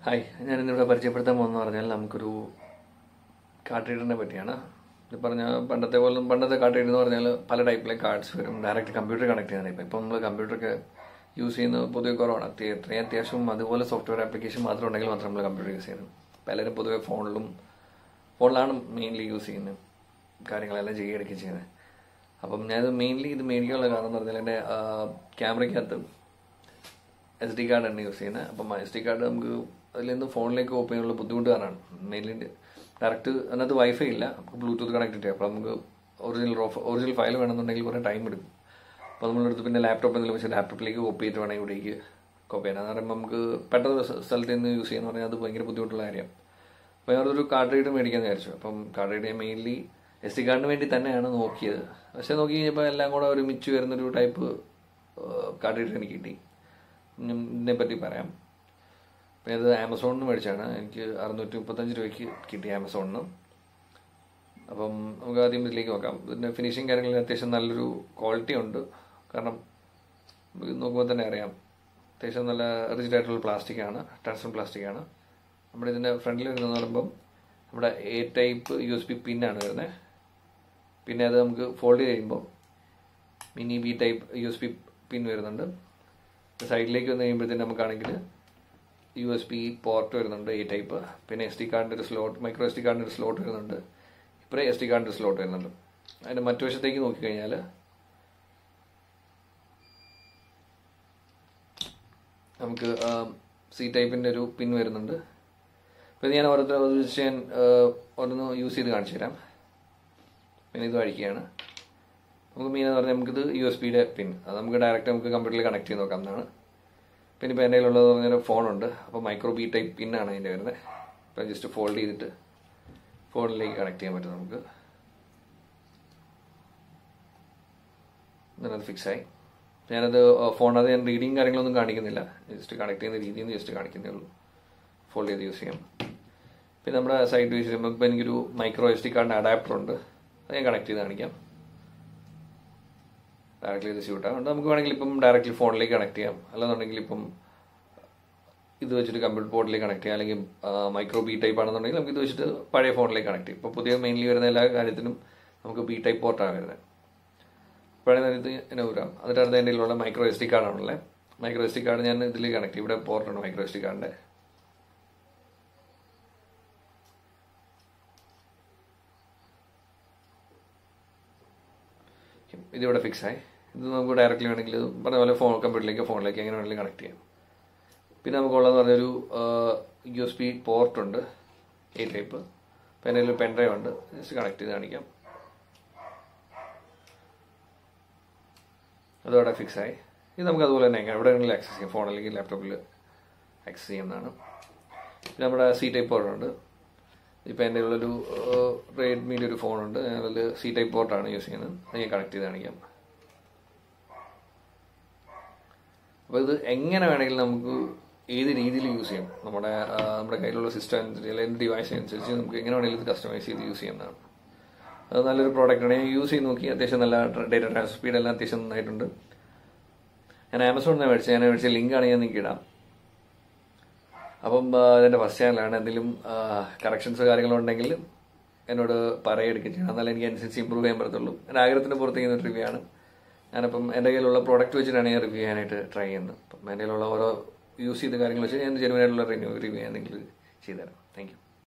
hi ഞാൻ ഇന്നിവിടെ പരിചയപ്പെടുത്താൻ പോകുന്ന പറഞ്ഞാൽ നമുക്കൊരു കാർഡ് റീഡറിനെ പറ്റിയാണ് ഇത് പറഞ്ഞ പണ്ടത്തെ പോലെ പണ്ടത്തെ കാർഡ് റീഡർ എന്ന് പറഞ്ഞാൽ പല ടൈപ്പിലെ കാർഡ്സ് വരും ഡയറക്റ്റ് കമ്പ്യൂട്ടർ കണക്ട് ചെയ്യാൻ ഇപ്പം ഇപ്പം നമ്മൾ കമ്പ്യൂട്ടറൊക്കെ യൂസ് ചെയ്യുന്നത് പൊതുവെ കുറവാണ് അത്യ- ഇത്രയും അത്യാവശ്യം അതുപോലെ സോഫ്റ്റ്വെയർ ആപ്ലിക്കേഷൻ മാത്രം ഉണ്ടെങ്കിൽ മാത്രം നമ്മൾ കമ്പ്യൂട്ടർ യൂസ് ചെയ്യുന്നത് പലരും പൊതുവെ ഫോണിലും ഫോണിലാണ് മെയിൻലി യൂസ് ചെയ്യുന്നത് കാര്യങ്ങളെല്ലാം ചെയ്യുകയൊക്കെ ചെയ്യുന്നത് അപ്പം ഞാനിത് മെയിൻലി ഇത് മേടിക്കാനുള്ള കാരണം എന്ന് പറഞ്ഞാൽ എൻ്റെ ക്യാമറയ്ക്കകത്ത് എസ് ഡി കാർഡ് ആണ് യൂസ് ചെയ്യുന്നത് അപ്പം എസ് ഡി കാർഡ് നമുക്ക് അതിൽ നിന്ന് ഫോണിലേക്ക് ഓപ്പൺ ചെയ്യാനുള്ള ബുദ്ധിമുട്ട് കാരണമാണ് മെയിൻലി ഡയറക്റ്റ് അതിനകത്ത് വൈഫൈ ഇല്ല നമുക്ക് ബ്ലൂടൂത്ത് കണക്ട് ചെയ്യാം അപ്പോൾ നമുക്ക് ഒറിജിനൽ ഒറിജിനൽ ഫയൽ വേണമെന്നുണ്ടെങ്കിൽ കുറേ ടൈം എടുക്കും അപ്പോൾ നമ്മളെടുത്ത് പിന്നെ ലാപ്ടോപ്പ് എന്തെങ്കിലും വെച്ചാൽ ലാപ്ടോപ്പിലേക്ക് കോപ്പി ചെയ്തിട്ട് വേണമെങ്കിൽ ഇവിടേക്ക് കോപ്പി ചെയ്യാൻ എന്ന് പറയുമ്പോൾ നമുക്ക് പെട്ടെന്ന് സ്ഥ- സ്ഥലത്ത് നിന്ന് യൂസ് ചെയ്യുന്ന പറഞ്ഞാൽ അത് ഭയങ്കര ബുദ്ധിമുട്ടുള്ള കാര്യമാണ് അപ്പോൾ ഞാനൊരു കാർഡ് റീഡർ മേടിക്കാമെന്ന് വിചാരിച്ചു അപ്പം card reader mainly S D കാർഡിന് വേണ്ടി തന്നെയാണ് നോക്കിയത് പക്ഷേ നോക്കി കഴിഞ്ഞപ്പോൾ എല്ലാം കൂടെ ഒരുമിച്ച് വരുന്നൊരു ടൈപ്പ് കാർഡ് റീഡർ എനിക്ക് കിട്ടി ഞാൻ ഇതിനെ പറ്റി പറയാം അപ്പം ഇത് ആമസോണിൽ നിന്ന് മേടിച്ചാണ് എനിക്ക് അറുന്നൂറ്റി മുപ്പത്തഞ്ച് രൂപയ്ക്ക് കിട്ടി ആമസോണിൽ നിന്ന് അപ്പം നമുക്ക് ആദ്യം ഇതിലേക്ക് നോക്കാം ഇതിൻ്റെ ഫിനിഷിങ് കാര്യങ്ങളിൽ അത്യാവശ്യം നല്ലൊരു ക്വാളിറ്റി ഉണ്ട് കാരണം ഇത് നോക്കുമ്പോൾ തന്നെ അറിയാം അത്യാവശ്യം നല്ല റിജിഡ് ആയിട്ടുള്ള പ്ലാസ്റ്റിക് ആണ് ട്രാൻസ്പെറൻറ്റ് പ്ലാസ്റ്റിക് ആണ് നമ്മുടെ ഇതിൻ്റെ ഫ്രണ്ടിൽ വരുന്നതെന്ന് പറയുമ്പം നമ്മുടെ A type U S B പിന്നാണ് വരുന്നത് പിന്നെ അത് നമുക്ക് ഫോൾഡ് ചെയ്യുമ്പോൾ mini B type U S B pin വരുന്നുണ്ട് സൈഡിലേക്ക് വന്ന് കഴിയുമ്പോഴത്തേന് നമുക്കാണെങ്കിൽ യു എസ് ബി പോർട്ട് വരുന്നുണ്ട് ഈ ടൈപ്പ് പിന്നെ എസ് ഡി കാർഡിൻ്റെ ഒരു സ്ലോട്ട് മൈക്രോ എസ് ഡി കാർഡിൻ്റെ ഒരു സ്ലോട്ട് വരുന്നുണ്ട് ഇപ്പറേ എസ് ഡി കാർഡിൻ്റെ ഒരു സ്ലോട്ട് വരുന്നുണ്ട് അതിൻ്റെ മറ്റു വശത്തേക്ക് നോക്കിക്കഴിഞ്ഞാൽ നമുക്ക് സി ടൈപ്പിൻ്റെ ഒരു പിൻ വരുന്നുണ്ട് അപ്പോൾ ഇത് ഞാൻ ഓരോരുത്തർ ഒരു വെച്ച് ഞാൻ ഓരോന്ന് യൂസ് ചെയ്ത് കാണിച്ചു തരാം പിന്നെ ഇത് അഴിക്കുകയാണ് നമുക്ക് മെയിൻ എന്ന് പറഞ്ഞാൽ നമുക്കിത് യു എസ് ബിയുടെ പിൻ അത് നമുക്ക് ഡയറക്റ്റ് നമുക്ക് കമ്പ്യൂട്ടറിൽ കണക്ട് ചെയ്ത് നോക്കാം എന്നാണ് പിന്നെ ഇപ്പോൾ എൻ്റെ കയ്യിലുള്ളത് പറഞ്ഞാൽ ഫോണുണ്ട് അപ്പോൾ മൈക്രോ ബി ടൈപ്പ് പിന്നാണ് അതിൻ്റെ വരുന്നത് അപ്പോൾ ജസ്റ്റ് ഫോൾഡ് ചെയ്തിട്ട് ഫോണിലേക്ക് കണക്ട് ചെയ്യാൻ പറ്റും നമുക്ക് ഞാനത് ഫിക്സായി ഞാനത് ഫോണത് ഞാൻ റീഡിങ് കാര്യങ്ങളൊന്നും കാണിക്കുന്നില്ല ജസ്റ്റ് കണക്ട് ചെയ്യുന്ന രീതിയിൽ നിന്ന് ജസ്റ്റ് കാണിക്കുന്നേ ഉള്ളൂ ഫോൾഡ് ചെയ്ത് യൂസ് ചെയ്യാം പിന്നെ നമ്മുടെ സൈഡ് യൂസ് ചെയ്യുമ്പോൾ ഇപ്പോൾ എനിക്കൊരു മൈക്രോ എസ് ഡി കാർഡിൻ്റെ അഡാപ്റ്റർ ഉണ്ട് അത് ഞാൻ കണക്ട് ചെയ്ത് കാണിക്കാം ഡയറക്റ്റ്ലി ഇത് ഷൂട്ട് ആവും നമുക്ക് വേണമെങ്കിൽ ഇപ്പം ഡയറക്റ്റ്ലി ഫോണിലേക്ക് കണക്ട് ചെയ്യാം അല്ലാന്നുണ്ടെങ്കിൽ ഇപ്പം ഇത് വെച്ചിട്ട് കമ്പ്യൂട്ടർ പോർട്ടിലേക്ക് കണക്ട് ചെയ്യാം അല്ലെങ്കിൽ മൈക്രോ ബി ടൈപ്പ് ആണെന്നുണ്ടെങ്കിൽ നമുക്ക് ഇത് വെച്ചിട്ട് പഴയ ഫോണിലേക്ക് കണക്ട് ചെയ്യും ഇപ്പോൾ പുതിയ മെയിൻലി വരുന്ന എല്ലാ കാര്യത്തിനും നമുക്ക് ബി ടൈപ്പ് പോർട്ടാണ് വരുന്നത് പഴയ നേരത്ത് എന്നെ ഊരാം എന്നിട്ട് അടുത്ത എൻ്റെ കയ്യിലുള്ള മൈക്രോ എസ് ഡി കാർഡാണുള്ളത് മൈക്രോ എസ് ഡി കാർഡ് ഞാൻ ഇതിലേക്ക് കണക്ട് ചെയ്യും ഇവിടെ പോർട്ടുണ്ട് മൈക്രോ എസ് ഡി കാർഡിൻ്റെ ഇതിവിടെ ഫിക്സ് ആയി ഇത് നമുക്ക് ഡയറക്റ്റ്ലി വേണമെങ്കിൽ പറഞ്ഞ പോലെ ഫോൺ കമ്പ്യൂട്ടറിലേക്ക് ഫോണിലേക്ക് എങ്ങനെ വേണമെങ്കിലും കണക്ട് ചെയ്യാം പിന്നെ നമുക്കുള്ളതെന്ന് പറഞ്ഞൊരു യു എസ് ബി പോർട്ട് ഉണ്ട് ഈ ടൈപ്പ് അപ്പം എൻ്റെ ഒരു പെൻഡ്രൈവ് ഉണ്ട് ജസ്റ്റ് കണക്ട് ചെയ്ത് കാണിക്കാം അതോടെ ഫിക്സ് ആയി ഇത് നമുക്ക് അതുപോലെ തന്നെ എങ്ങനെ എവിടെ വേണമെങ്കിലും ആക്സസ് ചെയ്യാം ഫോൺ അല്ലെങ്കിൽ ലാപ്ടോപ്പിൽ ആക്സസ് ചെയ്യുന്നതാണ് പിന്നെ നമ്മുടെ സി ടൈപ്പ് പോർട്ട് ഉണ്ട് ഇപ്പം എൻ്റെ ഉള്ളൊരു റെഡ്മിയുടെ ഒരു ഫോണുണ്ട് അതിൽ സി ടൈപ്പ് പോർട്ടാണ് യൂസ് ചെയ്യുന്നത് അത് ഞാൻ കണക്ട് ചെയ്ത് കാണിക്കാം അപ്പോൾ ഇത് എങ്ങനെ വേണമെങ്കിലും നമുക്ക് ഏത് രീതിയിൽ യൂസ് ചെയ്യാം നമ്മുടെ ആ, നമ്മുടെ കയ്യിലുള്ള സിസ്റ്റം അനുസരിച്ച് അല്ലെങ്കിൽ ഡിവൈസ് അനുസരിച്ച് നമുക്ക് എങ്ങനെ വേണമെങ്കിലും ഇത് കസ്റ്റമൈസ് ചെയ്ത് യൂസ് ചെയ്യുന്നതാണ് അത് നല്ലൊരു പ്രോഡക്റ്റാണ് ഞാൻ യൂസ് ചെയ്ത് നോക്കി അത്യാവശ്യം നല്ല ഡേറ്റ ട്രാൻസ്ഫർ സ്പീഡ് എല്ലാം അത്യാവശ്യം നന്നായിട്ടുണ്ട് ഞാൻ ആമസോണിൽ നിന്ന് മേടിച്ചത് ഞാൻ മേടിച്ച ലിങ്കാണ് ഞാൻ നിങ്ങൾക്ക് ഇടാം അപ്പം ആ, ഇതെൻ്റെ ഫസ്റ്റ് ചാനലാണ് എന്തെങ്കിലും കറക്ഷൻസ് കാര്യങ്ങളുണ്ടെങ്കിൽ എന്നോട് പറയുകയൊക്കെ ചെയ്യണം എന്നാലും എനിക്ക് അനുസരിച്ച് ഇമ്പ്രൂവ് ചെയ്യാൻ പറ്റത്തുള്ളൂ എൻ്റെ ആഗ്രഹത്തിന് പുറത്ത് ചെയ്യുന്ന ഒരു റിവ്യൂ ആണ് ഞാനപ്പം എൻ്റെ കയ്യിലുള്ള പ്രോഡക്റ്റ് വെച്ചിട്ടാണ് ഞാൻ റിവ്യൂ ചെയ്യാനായിട്ട് ട്രൈ ചെയ്യുന്നത് അപ്പം എൻ്റെ കയ്യിലുള്ള ഓരോ യൂസ് ചെയ്ത കാര്യങ്ങൾ വെച്ച് ഞാൻ ജെനുവനായിട്ടുള്ള റിവ്യൂ റിവ്യൂ ഞാൻ നിങ്ങൾക്ക് ചെയ്തുതരാം താങ്ക് യു